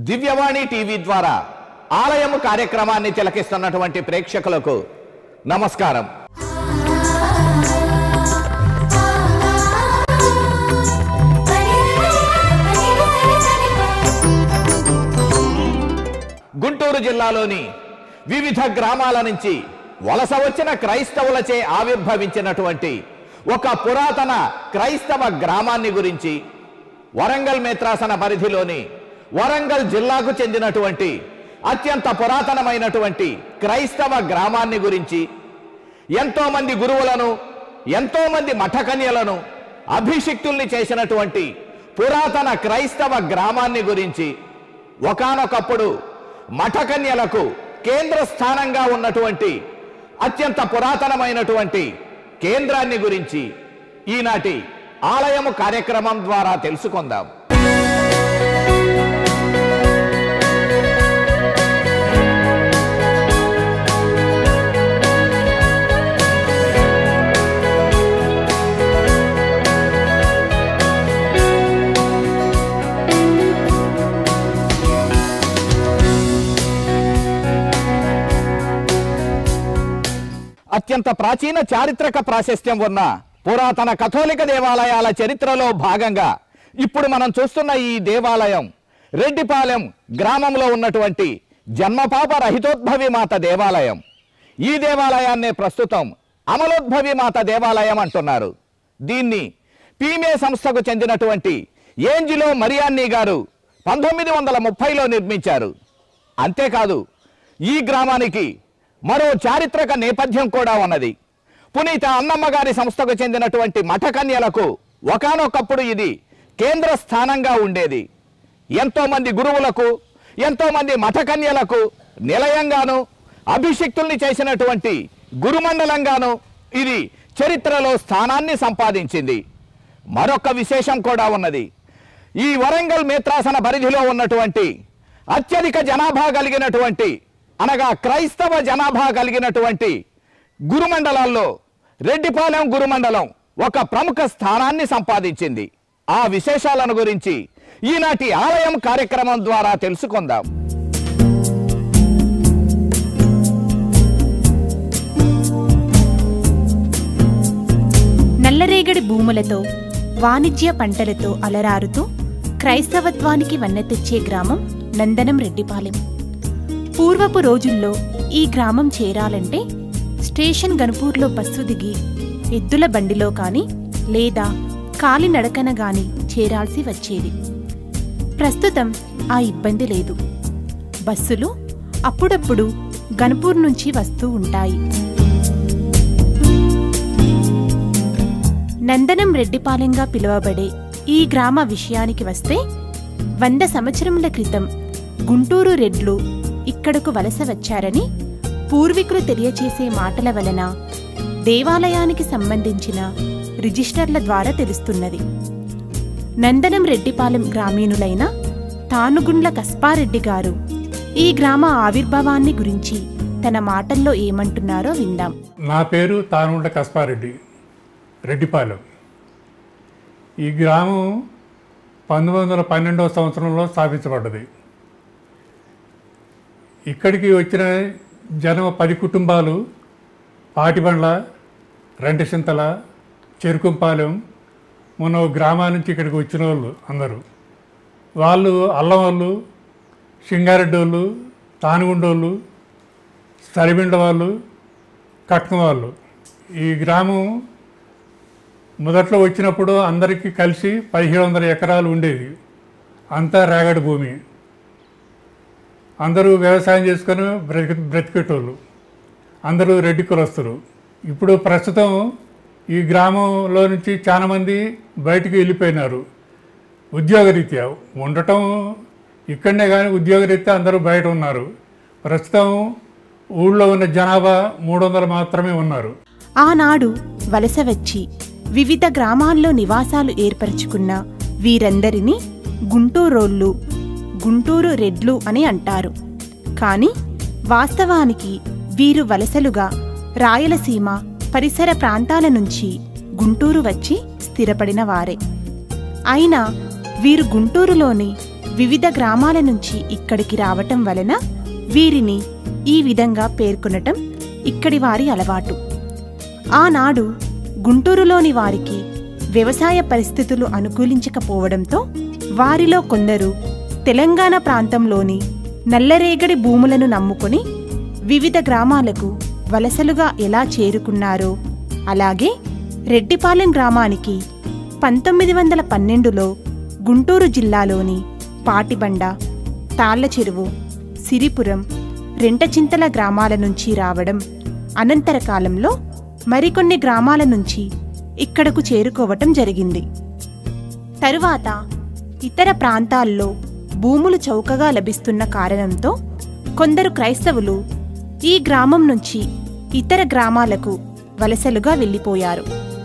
దివ్యవాణి TV ద్వారా ఆలయము కార్యక్రమాన్ని తిలకిస్తున్నటువంటి ప్రేక్షకులకు నమస్కారం గుంటూరు జిల్లాలోని వివిధ గ్రామాల నుంచి వలస వచ్చిన క్రైస్తవులచే ఆవిర్భవించినటువంటి ఒక పురాతన క్రైస్తవ గ్రామాన్ని గురించి వరంగల్ మేత్రాసన పరిధిలోని వరంగల్ జిల్లాకు చెందినటువంటి అత్యంత పురాతనమైనటువంటి క్రైస్తవ గ్రామాన్ని గురించి ఎంతో మంది గురువులను ఎంతో మంది మఠకన్యలను అభిషిక్తుల్ని చేసినటువంటి పురాతన క్రైస్తవ గ్రామాన్ని గురించి ఒకానొకప్పుడు మఠకన్యలకు కేంద్ర స్థానంగా ఉన్నటువంటి అత్యంత పురాతనమైనటువంటి కేంద్రాన్ని గురించి ఈనాటి ఆలయము కార్యక్రమం ద్వారా తెలుసుకుందాం అత్యంత ప్రాచీన చారిత్రక ప్రాశస్త్యం ఉన్న పురాతన కథోలిక దేవాలయాల చరిత్రలో భాగంగా ఇప్పుడు మనం చూస్తున్న ఈ దేవాలయం రెడ్డిపాలెం గ్రామంలో ఉన్నటువంటి జన్మపాప రహితోద్భవి మాత దేవాలయం ఈ దేవాలయాన్నే ప్రస్తుతం అమలోద్భవి మాత దేవాలయం అంటున్నారు దీన్ని పీమే సంస్థకు చెందినటువంటి ఏంజిలో మరియాన్ని గారు పంతొమ్మిది వందల ముప్పైలో నిర్మించారు అంతేకాదు ఈ గ్రామానికి మరో చారిత్రక నేపథ్యం కూడా ఉన్నది పునీత అన్నమ్మ గారి సంస్థకు చెందినటువంటి మఠకన్యలకు ఒకానొకప్పుడు ఇది కేంద్ర స్థానంగా ఉండేది ఎంతో మంది గురువులకు ఎంతో మంది మఠకన్యలకు నిలయంగాను అభిషిక్తుల్ని చేసినటువంటి గురుమండలంగాను ఇది చరిత్రలో స్థానాన్ని సంపాదించింది మరొక విశేషం కూడా ఉన్నది ఈ వరంగల్ మేత్రాసన పరిధిలో ఉన్నటువంటి అత్యధిక జనాభా కలిగినటువంటి అనగా క్రైస్తవ జనాభా కలిగినటువంటి గురుమండలాల్లో రెడ్డిపాలెం గురుమండలం ఒక ప్రముఖ స్థానాన్ని సంపాదించింది ఆ విశేషాలను గురించి ఈనాటి ఆలయం కార్యక్రమం ద్వారా తెలుసుకుందాం నల్లరేగడి భూములతో వాణిజ్య పంటలతో అలరారుతూ క్రైస్తవత్వానికి వన్నె తెచ్చే గ్రామం నందనం రెడ్డిపాలెం పూర్వపు రోజుల్లో ఈ గ్రామం చేరాలంటే స్టేషన్ గన్పూర్లో బస్సు దిగి ఎద్దుల బండిలో కాని లేదా కాలినడకన గాని చేరాల్సి వచ్చేది ప్రస్తుతం ఆ ఇబ్బంది లేదు బస్సులు అప్పుడప్పుడు గన్పూర్ నుంచి వస్తూ ఉంటాయి నందనం రెడ్డిపాలెంగా పిలువబడే ఈ గ్రామ విషయానికి వస్తే వంద సంవత్సరముల క్రితం గుంటూరు రెడ్లు ఇక్కడకు వలస వచ్చారని పూర్వీకులు తెలియచేసే మాటల వలన దేవాలయానికి సంబంధించిన రిజిస్టర్ల ద్వారా తెలుస్తున్నది నందనం రెడ్డిపాలెం గ్రామీణులైన తానుగుండ్ల కస్పారెడ్డి గారు ఈ గ్రామ ఆవిర్భావాన్ని గురించి తన మాటల్లో ఏమంటున్నారో విందాం నా పేరు తానుండ కస్పారెడ్డి రెడ్డిపాలెం ఈ గ్రామం పంతొమ్మిది వందల పన్నెండవ సంవత్సరంలో స్థాపించబడ్డది ఇక్కడికి వచ్చిన జనం పది కుటుంబాలు పాటిబండ్ల రెంటసింతల చెరుకుంపాలెం మొన్న ఒక గ్రామా నుంచి ఇక్కడికి వచ్చిన వాళ్ళు అందరూ వాళ్ళు అల్లం వాళ్ళు సింగారెడ్డి వాళ్ళు తానుగుండోళ్ళు సరిబిండ వాళ్ళు కట్కం వాళ్ళు ఈ గ్రామం మొదట్లో వచ్చినప్పుడు అందరికీ కలిసి పదిహేడు వందల ఎకరాలు ఉండేది అంతా రేగడి భూమి అందరూ వ్యవసాయం చేసుకొని బ్రతికి బ్రతికేటోళ్ళు అందరూ రెడ్డి కులస్తులు ఇప్పుడు ప్రస్తుతం ఈ గ్రామంలో నుంచి చాలామంది బయటికి వెళ్ళిపోయినారు ఉద్యోగరీత్యా ఉండటం ఇక్కడనే కానీ ఉద్యోగరీత్యా అందరూ బయట ఉన్నారు ప్రస్తుతం ఊళ్ళో ఉన్న జనాభా మూడు వందలు మాత్రమే ఉన్నారు ఆనాడు వలస వచ్చి వివిధ గ్రామాల్లో నివాసాలు ఏర్పరచుకున్న వీరందరినీ గుంటూరోళ్ళు గుంటూరు రెడ్లు అని అంటారు కాని వాస్తవానికి వీరు వలసలుగా రాయలసీమ పరిసర ప్రాంతాల నుంచి గుంటూరు వచ్చి స్థిరపడిన వారే అయినా వీరు గుంటూరులోని వివిధ గ్రామాల నుంచి ఇక్కడికి రావటం వలన వీరిని ఈ విధంగా పేర్కొనటం ఇక్కడి వారి అలవాటు ఆనాడు గుంటూరులోని వారికి వ్యవసాయ పరిస్థితులు అనుకూలించకపోవడంతో వారిలో కొందరు తెలంగాణ ప్రాంతంలోని నల్లరేగడి భూములను నమ్ముకొని వివిధ గ్రామాలకు వలసలుగా ఎలా చేరుకున్నారో అలాగే రెడ్డిపాలెం గ్రామానికి పంతొమ్మిది వందల పన్నెండులో గుంటూరు జిల్లాలోని పాటిబండ తాళ్ల చెరువు సిరిపురం రెంటచింతల గ్రామాల నుంచి రావడం అనంతర కాలంలో మరికొన్ని గ్రామాల నుంచి ఇక్కడకు చేరుకోవటం జరిగింది తరువాత ఇతర ప్రాంతాల్లో భూములు చౌకగా లభిస్తున్న కారణంతో కొందరు క్రైస్తవులు ఈ గ్రామం నుంచి ఇతర గ్రామాలకు వలసలుగా వెళ్ళిపోయారు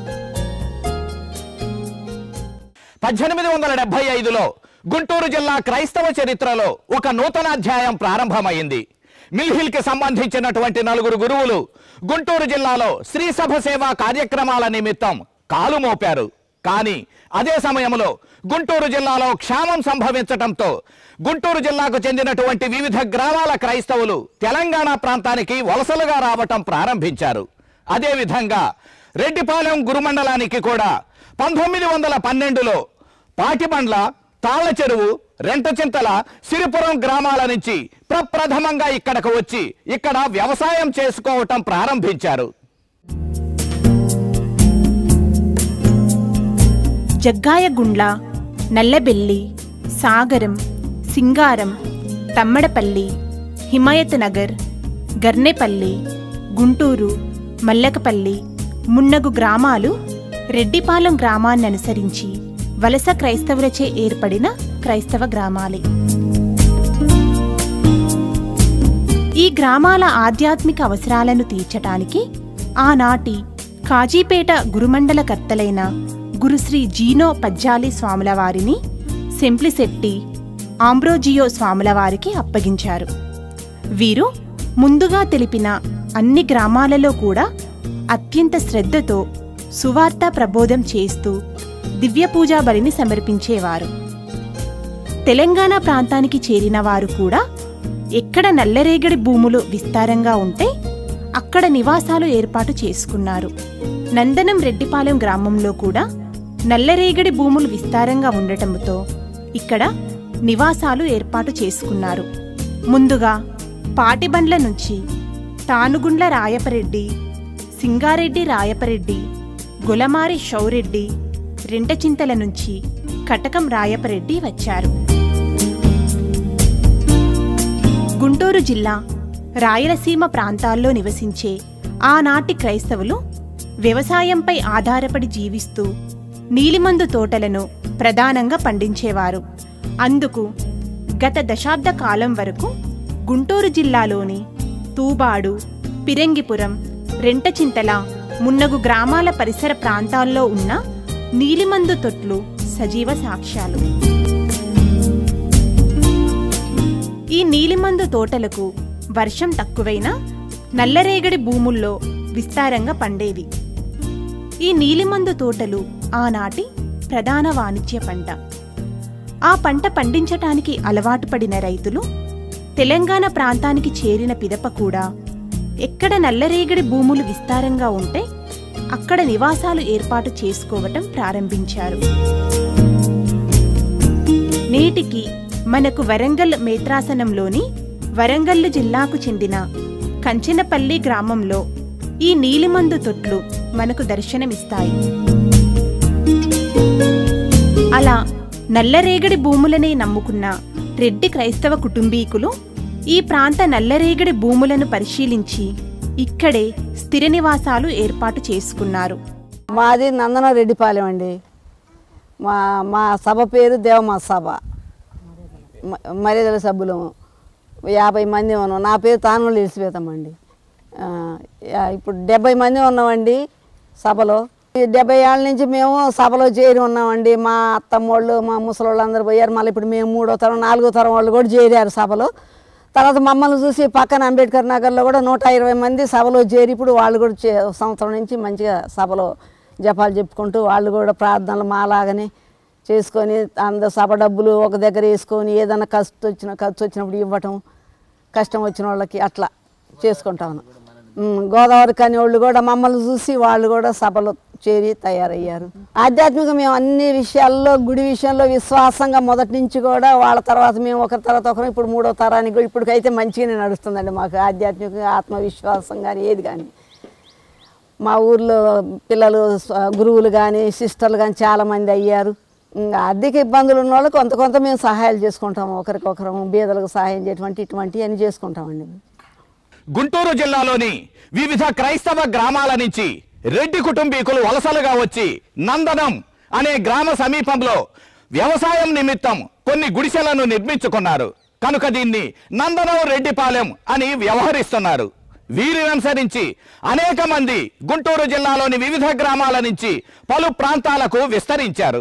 పద్దెనిమిది వందల డెబ్బై ఐదులో గుంటూరు జిల్లా క్రైస్తవ చరిత్రలో ఒక నూతన అధ్యాయం ప్రారంభమైంది మిల్హిల్కి సంబంధించినటువంటి నలుగురు గురువులు గుంటూరు జిల్లాలో శ్రీ సభ సేవా కార్యక్రమాల నిమిత్తం కాలు మోపారు కానీ అదే సమయంలో గుంటూరు జిల్లాలో క్షామం సంభవించటంతో గుంటూరు జిల్లాకు చెందినటువంటి వివిధ గ్రామాల క్రైస్తవులు తెలంగాణ ప్రాంతానికి వలసలుగా రావటం ప్రారంభించారు అదేవిధంగా రెడ్డిపాలెం గురుమండలానికి కూడా పంతొమ్మిది వందల పన్నెండులో పాటిబండ్ల తాళ్ల చెరువు రెంటచింతల సిరిపురం గ్రామాల నుంచి ప్రప్రథమంగా ఇక్కడకు వచ్చి ఇక్కడ వ్యవసాయం చేసుకోవటం ప్రారంభించారు జగ్గాయగుండ్ల నల్లబెల్లి సాగరం సింగారం తమ్మడపల్లి హిమాయత్ నగర్ గర్నేపల్లి గుంటూరు మల్లకపల్లి మున్నగు గ్రామాలు రెడ్డిపాలెం గ్రామాన్ని అనుసరించి వలస క్రైస్తవులచే ఏర్పడిన క్రైస్తవ గ్రామాలే ఈ గ్రామాల ఆధ్యాత్మిక అవసరాలను తీర్చటానికి ఆనాటి కాజీపేట గురుమండలకర్తలైన గురుశ్రీ జీనో పజ్జాలి స్వాముల వారిని సెంప్లిశెట్టి ఆంబ్రోజియో స్వాముల వారికి అప్పగించారు వీరు ముందుగా తెలిపిన అన్ని గ్రామాలలో కూడా అత్యంత శ్రద్ధతో సువార్త ప్రబోధం చేస్తూ దివ్య పూజా బలిని సమర్పించేవారు తెలంగాణ ప్రాంతానికి చేరిన వారు కూడా ఎక్కడ నల్లరేగడి భూములు విస్తారంగా ఉంటే అక్కడ నివాసాలు ఏర్పాటు చేసుకున్నారు నందనం రెడ్డిపాలెం గ్రామంలో కూడా నల్లరేగడి భూములు విస్తారంగా ఉండటంతో ఇక్కడ నివాసాలు ఏర్పాటు చేసుకున్నారు ముందుగా పాటిబండ్ల నుంచి తానుగుండ్ల రాయపరెడ్డి సింగారెడ్డి రాయపరెడ్డి గులమారి షౌరెడ్డి రెంటచింతల నుంచి కటకం రాయపరెడ్డి వచ్చారు గుంటూరు జిల్లా రాయలసీమ ప్రాంతాల్లో నివసించే ఆనాటి క్రైస్తవులు వ్యవసాయంపై ఆధారపడి జీవిస్తూ నీలిమందు తోటలను ప్రధానంగా పండించేవారు అందుకు గత దశాబ్ద కాలం వరకు గుంటూరు జిల్లాలోని తూబాడు పిరంగిపురం రెంటచింతల మున్నగు గ్రామాల పరిసర ప్రాంతాల్లో ఉన్న నీలిమందు తొట్లు సజీవ సాక్ష్యాలు ఈ నీలిమందు తోటలకు వర్షం తక్కువైనా నల్లరేగడి భూముల్లో విస్తారంగా పండేవి ఈ నీలిమందు తోటలు ఆనాటి ప్రధాన వాణిజ్య పంట ఆ పంట పండించటానికి అలవాటు పడిన రైతులు తెలంగాణ ప్రాంతానికి చేరిన పిదప కూడా ఎక్కడ నల్లరేగడి భూములు విస్తారంగా ఉంటే అక్కడ నివాసాలు ఏర్పాటు చేసుకోవటం ప్రారంభించారు నేటికి మనకు వరంగల్ మేత్రాసనంలోని వరంగల్లు జిల్లాకు చెందిన కంచెనపల్లి గ్రామంలో ఈ నీలిమందు తొట్లు మనకు దర్శనమిస్తాయి అలా నల్లరేగడి భూములనే నమ్ముకున్న రెడ్డి క్రైస్తవ కుటుంబీకులు ఈ ప్రాంత నల్లరేగడి భూములను పరిశీలించి ఇక్కడే స్థిర నివాసాలు ఏర్పాటు చేసుకున్నారు మాది నందన రెడ్డిపాలెం అండి మా మా సభ పేరు దేవమా సభ మ- మర్యాదల సభ్యులము యాభై మంది ఉన్నాం నా పేరు తానులు ఇలిసిపోతామండి ఇప్పుడు డెబ్బై మంది ఉన్నామండి సభలో ఈ డెబ్బై ఏళ్ళ నుంచి మేము సభలో చేరి ఉన్నామండి మా అత్తమ్మోళ్ళు మా ముసలోళ్ళు అందరూ పోయారు మళ్ళీ ఇప్పుడు మేము మూడో తరం నాలుగో తరం వాళ్ళు కూడా చేరారు సభలో తర్వాత మమ్మల్ని చూసి పక్కన అంబేద్కర్ నగర్లో కూడా నూట ఇరవై మంది సభలో చేరి ఇప్పుడు వాళ్ళు కూడా చే- సంవత్సరం నుంచి మంచిగా సభలో జపాలు చెప్పుకుంటూ వాళ్ళు కూడా ప్రార్థనలు మాలాగనే చేసుకొని అందరు సభ డబ్బులు ఒక దగ్గర వేసుకొని ఏదైనా ఖర్చు వచ్చిన ఖర్చు వచ్చినప్పుడు ఇవ్వటం కష్టం వచ్చిన వాళ్ళకి అట్లా చేసుకుంటాను ఉమ్, గోదావరి కని వాళ్ళు కూడా మమ్మల్ని చూసి వాళ్ళు కూడా సభలో చేరి తయారయ్యారు ఆధ్యాత్మిక మేము అన్ని విషయాల్లో గుడి విషయంలో విశ్వాసంగా మొదటి నుంచి కూడా వాళ్ళ తర్వాత మేము ఒకరి తర్వాత ఒకరు ఇప్పుడు మూడో తరానికి కూడా ఇప్పటికైతే మంచిగానే నడుస్తుందండి మాకు ఆధ్యాత్మికంగా ఆత్మవిశ్వాసం కానీ ఏది కానీ మా ఊర్లో పిల్లలు స్వ- గురువులు కానీ సిస్టర్లు కానీ చాలామంది అయ్యారు ఇంకా ఆర్థిక ఇబ్బందులు ఉన్న వాళ్ళు కొంత కొంత మేము సహాయాలు చేసుకుంటాము ఒకరికొకరు బీదలకు సహాయం చేయటువంటి ఇటువంటివి అన్ని చేసుకుంటామండి గుంటూరు జిల్లాలోని వివిధ క్రైస్తవ గ్రామాల నుంచి రెడ్డి కుటుంబీకులు వలసలుగా వచ్చి నందనం అనే గ్రామ సమీపంలో వ్యవసాయం నిమిత్తం కొన్ని గుడిసెలను నిర్మించుకున్నారు కనుక దీన్ని నందనం రెడ్డిపాలెం అని వ్యవహరిస్తున్నారు వీరిని అనుసరించి అనేక మంది గుంటూరు జిల్లాలోని వివిధ గ్రామాల నుంచి పలు ప్రాంతాలకు విస్తరించారు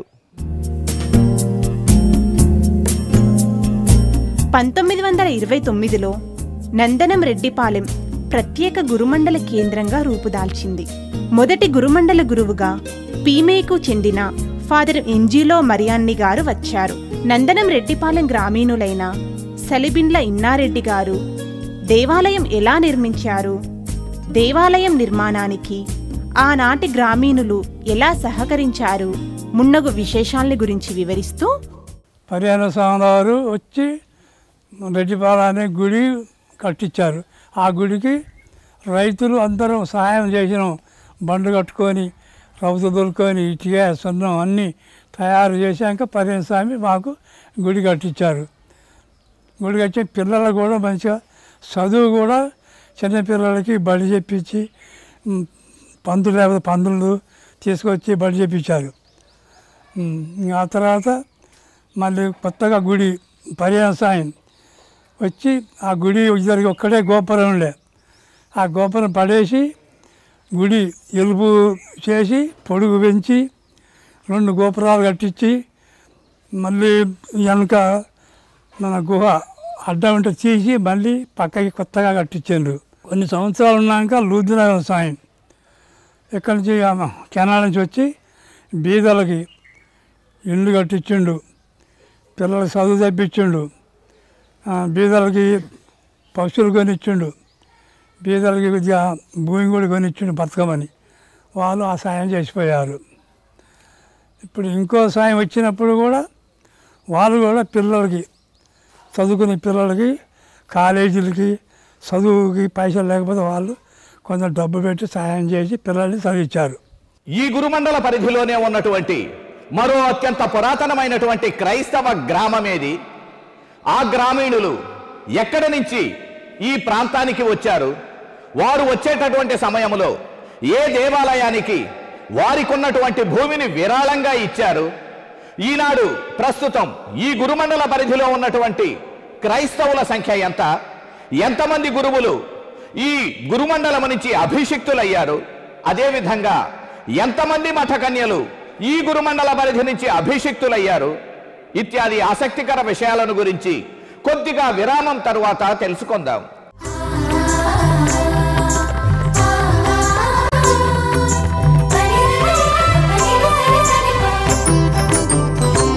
పంతొమ్మిది వందల ఇరవై తొమ్మిదిలో నందనం రెడ్డిపాలెం ప్రత్యేక గురుమండల కేంద్రంగా రూపుదాల్చింది మొదటి గురుమండల గురువుగా పీమేకు చెందిన ఫాదర్ ఎంజిలో మరియాన్ని గారు వచ్చారు నందనం రెడ్డిపాలెం గ్రామీణులైన సలిబిండ్ల ఇన్నారెడ్డి గారు దేవాలయం ఎలా నిర్మించారు దేవాలయం నిర్మాణానికి ఆనాటి గ్రామీణులు ఎలా సహకరించారు మున్నగు విశేషాల్ని గురించి వివరిస్తూ పర్యాణ స్వామి వారు వచ్చి రెడ్డిపాల అనే గుడి కట్టించారు ఆ గుడికి రైతులు అందరం సహాయం చేసినాం బండ్లు కట్టుకొని రౌతు దొరుకొని ఇటుక సున్నం అన్నీ తయారు చేశాక పర్యాణ స్వామి మాకు గుడి కట్టించారు గుడి కట్టి పిల్లలకు కూడా మంచిగా చదువు కూడా చిన్నపిల్లలకి బడి చెప్పించి ఉమ్, పంతులు లేకపోతే పందులు తీసుకొచ్చి బడి చెప్పించారు ఉమ్, ఇంకా ఆ తర్వాత మళ్ళీ కొత్తగా గుడి పర్యాణ సాయం వచ్చి ఆ గుడి ఇద్దరికి ఒక్కటే గోపురం ఉండే ఆ గోపురం పడేసి గుడి ఎలుపు చేసి పొడుగు పెంచి రెండు గోపురాలు కట్టించి మళ్ళీ వెనక మన గుహ అడ్డం ఉంటే తీసి మళ్ళీ పక్కకి కొత్తగా కట్టించారు కొన్ని సంవత్సరాలు ఉన్నాక లూదిన వ్యవసాయం ఇక్కడి నుంచి ఆ కెనాల నుంచి వచ్చి బీదలకి ఇల్లు కట్టించిండు పిల్లలకి చదువు తెప్పించిండు ఆ, బీదలకి పశువులు కొనిచ్చిండు బీదలకి కొద్దిగా భూమి కూడా కొనిచ్చిండు బతకమని వాళ్ళు ఆ సాయం చేసిపోయారు ఇప్పుడు ఇంకో సాయం వచ్చినప్పుడు కూడా వాళ్ళు కూడా పిల్లలకి చదువుకునే పిల్లలకి కాలేజీలకి చదువుకి పైసలు లేకపోతే వాళ్ళు కొంచెం డబ్బు పెట్టి సహాయం చేసి పిల్లల్ని చదివించారు ఈ గురుమండల పరిధిలోనే ఉన్నటువంటి మరో అత్యంత పురాతనమైనటువంటి క్రైస్తవ గ్రామమేది ఆ గ్రామీణులు ఎక్కడి నుంచి ఈ ప్రాంతానికి వచ్చారు వారు వచ్చేటటువంటి సమయంలో ఏ దేవాలయానికి వారికున్నటువంటి భూమిని విరాళంగా ఇచ్చారు ఈనాడు ప్రస్తుతం ఈ గురుమండల పరిధిలో ఉన్నటువంటి క్రైస్తవుల సంఖ్య ఎంత ఎంతమంది గురువులు ఈ గురుమండలం నుంచి అభిషిక్తులయ్యారు అదేవిధంగా ఎంతమంది మఠకన్యలు ఈ గురుమండల పరిధి నుంచి అభిషిక్తులయ్యారు ఇత్యాది ఆసక్తికర విషయాలను గురించి కొద్దిగా విరామం తరువాత తెలుసుకుందాం